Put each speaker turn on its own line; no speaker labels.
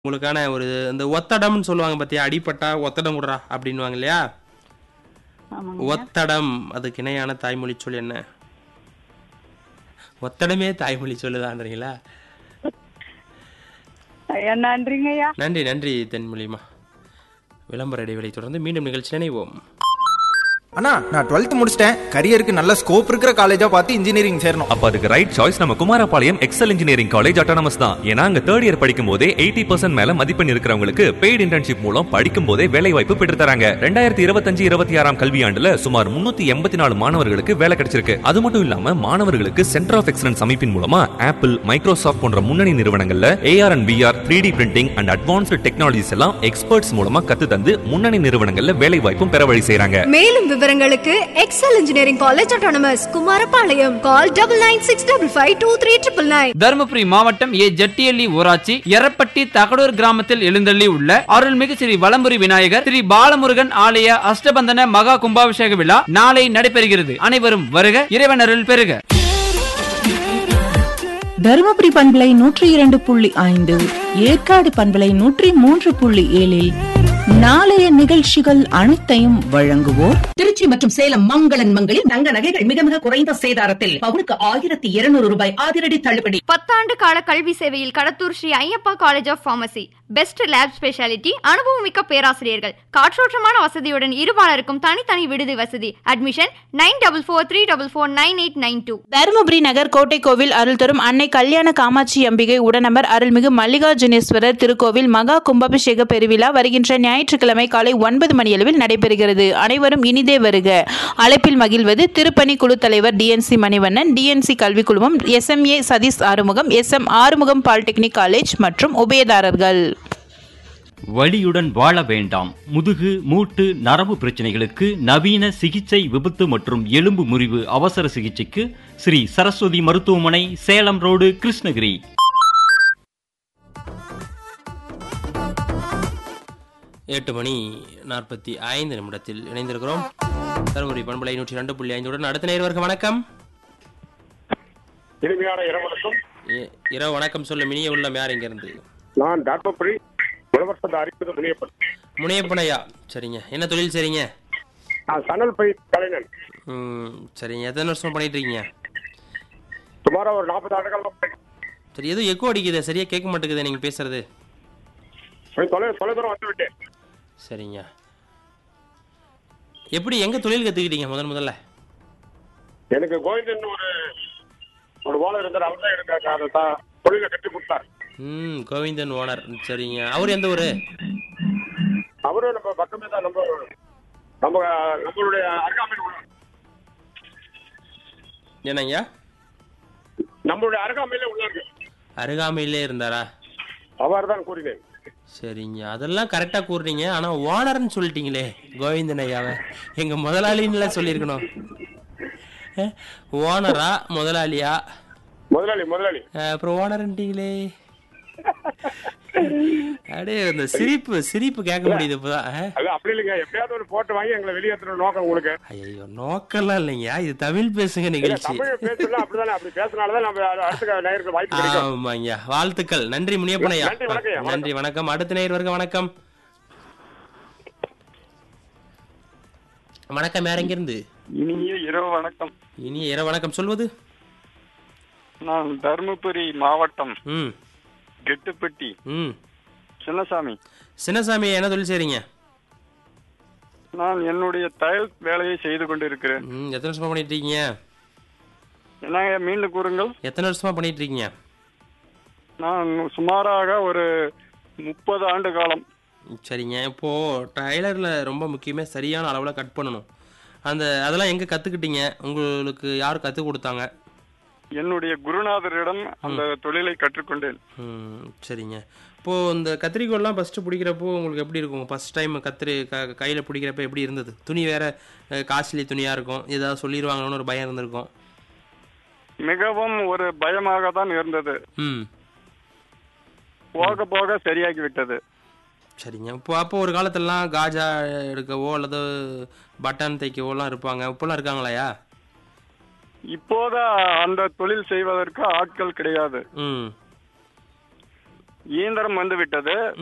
உங்களுக்கான ஒரு இந்த ஒத்தடம்னு சொல்லுவாங்க பாத்தியா அடிபட்டா ஒத்தடம் விடுறா அப்படின்னுவாங்க இல்லையா
ஆமாங்க
ஒத்தடம் அதுக்கு இணையான தாய்மொழி சொல் என்ன ஒத்தடமே தாய்மொழி சொல்லுதான்றீங்களா
ஐயா நன்றிங்க ஐயா
நன்றி நன்றி தென்மொழிமா விளம்பர இடைவெளி தொடர்ந்து மீண்டும் நிகழ்ச்சி நினைவோம்
அண்ணா நான் டுவெல்த் முடிச்சிட்டேன் கரியருக்கு நல்ல ஸ்கோப் இருக்கிற காலேஜா பார்த்து இன்ஜினியரிங் சேரணும்
அப்ப அதுக்கு ரைட் சாய்ஸ் நம்ம Kumarapalayam Excel engineering college autonomous தான் ஏன்னா அங்க தேர்ட் இயர் படிக்கும் போதே எயிட்டி பர்சன்ட் மேல மதிப்பெண் இருக்கிறவங்களுக்கு பெய்டு இன்டர்ன்ஷிப் மூலம் படிக்கும் போதே வேலை வாய்ப்பு பெற்று தராங்க ரெண்டாயிரத்தி இருபத்தஞ்சு இருபத்தி ஆறாம் கல்வியாண்டுல சுமார் முன்னூத்தி எண்பத்தி நாலு மாணவர்களுக்கு வேலை கிடைச்சிருக்கு அது மட்டும் இல்லாம மாணவர்களுக்கு சென்டர் ஆஃப் எக்ஸலன்ஸ் அமைப்பின் மூலமா ஆப்பிள் மைக்ரோசாஃப்ட் போன்ற முன்னணி நிறுவனங்கள்ல AR and VR three D printing and advanced technologies எல்லாம் எக்ஸ்பர்ட்ஸ் மூலமா கத்து தந்து முன்னணி நிறுவனங்கள்ல வேலை வாய்ப்பும் பெற வழி செய்றாங்க
மேலும் விவரங்களுக்கு Excel engineering college autonomous Kumarapalayam call double nine six double five two three triple nine
Dharmapuri மாவட்டம் ஏ ஜட்டியள்ளி ஊராட்சி எரப்பட்டி தகடூர் கிராமத்தில் எழுந்தள்ளி உள்ள அருள்மிகு ஸ்ரீ வலம்புரி விநாயகர் ஸ்ரீ பாலமுருகன் ஆலய அஷ்டபந்தன மகா கும்பாபிஷேக விழா நாளை நடைபெறுகிறது அனைவரும் வருக இறைவன் அருள் பெறுக
தருமபுரி பண்பலை நூற்றி இரண்டு புள்ளி ஐந்து ஏற்காடு பண்பலை நூற்றி மூன்று புள்ளி ஏழில் நாளைய நிகழ்ச்சிகள் அனைத்தையும் வழங்குவோர்
திருச்சி மற்றும் சேலம் மங்களன் மங்களில் தங்க நகைகள் மிக மிக குறைந்த சேதாரத்தில் பவுனுக்கு ஆயிரத்தி இருநூறு ரூபாய் அதிரடி தள்ளுபடி
பத்தாண்டு கால கல்வி சேவையில் Kadathur Sri Ayyappa college of pharmacy best lab speciality அனுபவமிக்க பேராசிரியர்கள் காற்றோட்டமான வசதியுடன் இருபாலருக்கும் தனித்தனி விடுதி வசதி admission nine double four three double four nine eight nine two
Dharmapuri நகர் கோட்டை கோவில் அருள் தரும் அன்னை கல்யாண காமாட்சி அம்பிகை உடனமர் அருள்மிகு மல்லிகார்ஜுனேஸ்வரர் திருக்கோவில் மகா கும்பாபிஷேக பெருவிழா வருகின்ற ஞாயிற்றுக்கிழமை காலை ஒன்பது மணியளவில் நடைபெறுகிறது அனைவரும் இனிதே வருக அழைப்பில் மகிழ்வது திருப்பணி குழு தலைவர் டிஎன்சி மணிவண்ணன் டிஎன்சி கல்விக் குழுமம் SMA Sathish Arumugam SM Arumugam polytechnic college மற்றும் உபயதாரர்கள்
வலியுடன் வாழ வேண்டாம் முதுகு மூட்டு நரம்பு பிரச்சனைகளுக்கு நவீன சிகிச்சை விபத்து மற்றும் எலும்பு முறிவு அவசர சிகிச்சைக்கு ஸ்ரீ சரஸ்வதி மருத்துவமனை சேலம் ரோடு கிருஷ்ணகிரி
எட்டு மணி நாற்பத்தி ஐந்து நிமிடத்தில் இணைந்திருக்கிறோம் தருமபுரி பண்பலை நூற்றி ரெண்டு புள்ளி ஐந்துடன் அடுத்த நேர்வருக்கு வணக்கம்
இனிமையான இரவலுக்கும்
இ- இரவு வணக்கம் சொல்ல மினிய உள்ளம் யார் இங்க இருந்து
நான் தர்மபுரி உழவர் அறிவிப்பது முனியப்பன்
முனையப்பனையா சரிங்க என்ன தொழில் சரிங்க
நான் சணல் பை கலைஞன்
ம் சரிங்க எத்தனை வருஷமா பண்ணிட்டு இருக்கீங்க
சுமாரா ஒரு நாற்பது ஆண்டுகள்
சரி எதுவும் எக்கோ அடிக்குது சரியா கேட்க மாட்டேங்குது நீங்க பேசுறது
தொலை தொலைதூரம் வந்து விட்டேன்
சரிங்க எப்படி எங்க தொழில் கத்துக்கிட்டீங்க முதன் முதல்ல
எனக்கு கோவிந்தன் ஒரு ஒரு ஓனர் இருந்தார் அவர் தான் எனக்கு அந்த த- தொழிலை கட்டி கொடுத்தார்
ம் கோவிந்தன் ஓனர் சரிங்க அவர் எந்த ஊரு
அவரும் நம்ம பக்கமே தான் நம்ம நம்ம நம்மளுடைய அருகாமையில் உள்ள
என்னங்க
நம்மளுடைய அருகாமையிலே உள்ளார்கள்
அருகாமையிலே இருந்தாரா
அவர் தான் கூறினேன்
சரிங்க அதெல்லாம் கரெக்டா கூறுறீங்க ஆனா ஓனர்னு சொல்லிட்டீங்களே கோவிந்தன் ஐயாவை எங்க முதலாளின்னு சொல்லியிருக்கணும் அஹ், ஓனரா முதலாளியா
முதலாளி முதலாளி
அஹ், அப்புறம் ஓனர்ன்ட்டீங்களே அப்படியே இந்த சிரிப்பு சிரிப்பு கேட்க முடியுது இப்பதான் அஹ்.
அது அப்படி இல்லைங்க எப்படியாவது ஒரு போட்டு வாங்கி எங்களை வெளியேற்றணும் நோக்கம் உங்களுக்கு
ஐயோ நோக்கெல்லாம் இல்லைங்க இது தமிழ் பேசுங்க
இல்ல,
நிகழ்ச்சி
தமிழ் பேசலாம் அப்படிதானே அப்படி பேசினாலதான் நம்ம அடுத்த நேருக்கு வாய்ப்பு கிடைக்கும்
ஆமாங்க வாழ்த்துக்கள் நன்றி முனியப்பனையா
நன்றி, வணக்கம் ஐயா,
நன்றி வணக்கம் அடுத்த நேர் வருக வணக்கம் வணக்கம் யார் எங்கிருந்து
இனிய இரவு வணக்கம்
இனி இரவு வணக்கம் சொல்வது
நான் தருமபுரி மாவட்டம்
ம்
கெட்டுப்பட்டி
ம்
சின்னசாமி
சின்னசாமி என்ன தொழில் செய்றீங்க
நான் என்னுடைய தையல் வேலையை செய்து கொண்டிருக்கிறேன்
ம் எத்தனை வருஷமா பண்ணிட்டு இருக்கீங்க
என்னங்க மீண்டும் கூறுங்கள்
எத்தனை வருஷமா பண்ணிட்டு இருக்கீங்க
நான் சுமாராக ஒரு முப்பது ஆண்டு காலம்
சரிங்க இப்போ டைலர்ல ரொம்ப முக்கியமே சரியான அளவுல கட் பண்ணணும் அந்த அதெல்லாம் எங்க கத்துக்கிட்டீங்க உங்களுக்கு யார் கத்து கொடுத்தாங்க
என்னுடைய குருநாதரிடம் அந்த தொழிலை கற்றுக்கொண்டேன்
ம் சரிங்க இப்போ இந்த கத்திரிக்கோல்லாம் ஃபர்ஸ்ட் பிடிக்கிறப்போ உங்களுக்கு எப்படி இருக்கும் ஃபர்ஸ்ட் டைம் கத்திரி க கையில் பிடிக்கிறப்ப எப்படி இருந்தது துணி வேற காஸ்ட்லி துணியாக இருக்கும் ஏதாவது சொல்லிடுவாங்களோன்னு ஒரு பயம் இருந்திருக்கும்
மிகவும் ஒரு பயமாக தான் இருந்தது
ம்
போக போக சரியாகி விட்டது
சரிங்க இப்போ அப்போ ஒரு காலத்துலலாம் காஜா எடுக்கவோ அல்லது பட்டன் தைக்கவோலாம் இருப்பாங்க இப்போலாம் இருக்காங்களாயா
இப்போது அந்த தொழில் செய்வதற்கு ஆட்கள் கிடையாது
ம்
இயந்திரம் வந்து விட்டது